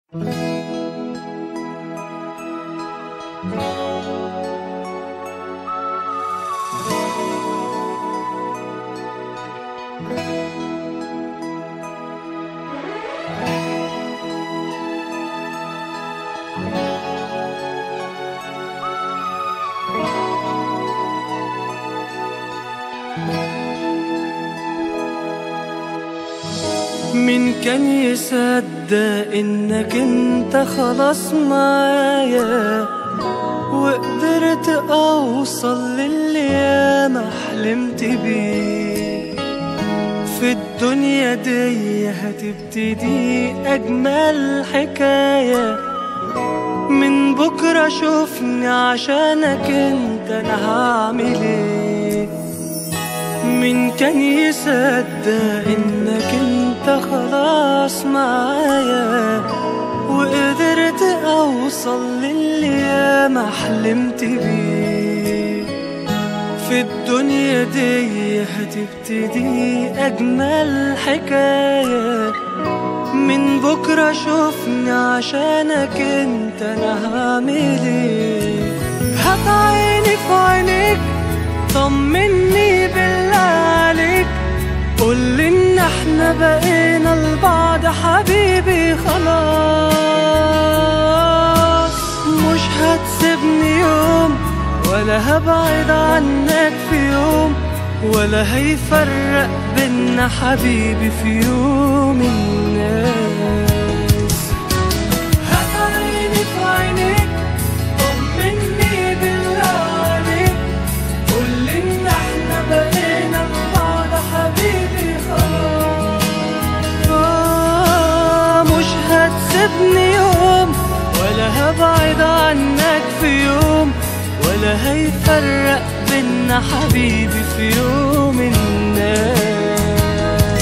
مين كان يصدق انك انت خلاص معايا وقدرت اوصل للي ياما حلمت بيه في الدنيا دي هتبتدي اجمل حكايه من بكره شوفني عشانك انت انا هعمل ايه مين كان يصدق انك انت خلاص معايا وقدرت اوصل للي ياما حلمت بيه في الدنيا دي هتبتدي اجمل حكايه من بكره شوفني عشانك انت انا هعمل ايه هات عيني في عينيك طمني بالله عليك قولي ان احنا بقينا لبعض حبيبي خلاص مش هتسيبني يوم ولا هبعد عنك في يوم ولا هيفرق بينا حبيبي في يوم الناس هات عيني في عينيك طمني بالله عليك قولي ان احنا بقينا لبعض حبيبي خلاص آه، مش هتسيبني يوم ولا هبعد عنك في يوم ولا هيفرق بينا حبيبي في يوم الناس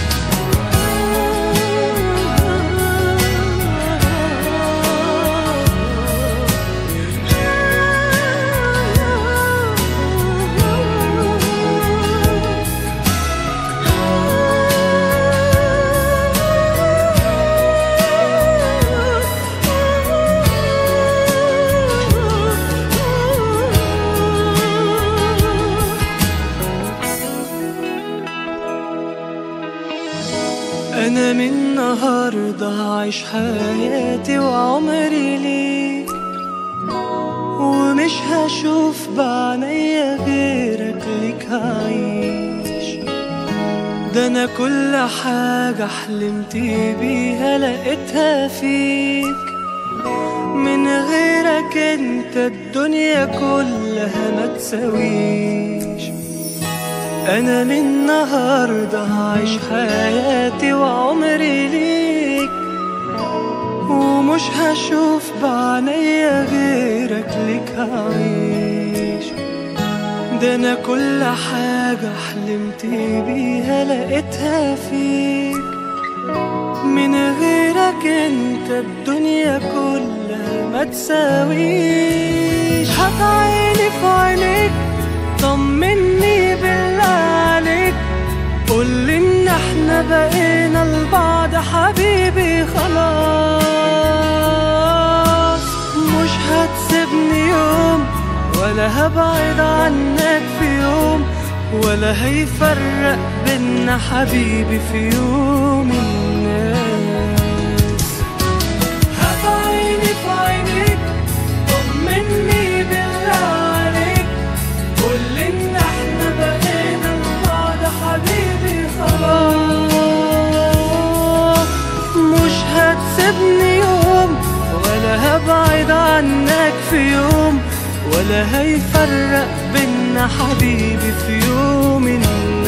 أنا من النهاردة هعيش حياتي وعمري ليك ومش هشوف بعينيا غيرك ليك هعيش ده أنا كل حاجة حلمت بيها لقيتها فيك من غيرك انت الدنيا كلها ما تساويش انا من النهارده هعيش حياتي وعمري ليك ومش هشوف بعينيا غيرك ليك هعيش ده انا كل حاجة حلمت بيها لقيتها فيك من غيرك انت الدنيا كلها ما تساويش هات عيني في عينيك طمني بالله عليك قولي ان احنا بقينا لبعض حبيبي خلاص مش هتسيبني يوم ولا هبعد عنك في يوم ولا هيفرق بينا حبيبي في يوم الناس هات عيني في عينيك طمني بالله عليك قولي ان احنا بقينا لبعض حبيبي خلاص مش هتسيبني يوم ولا هبعد عنك في يوم ولا هيفرق بينا حبيبي في يوم الناس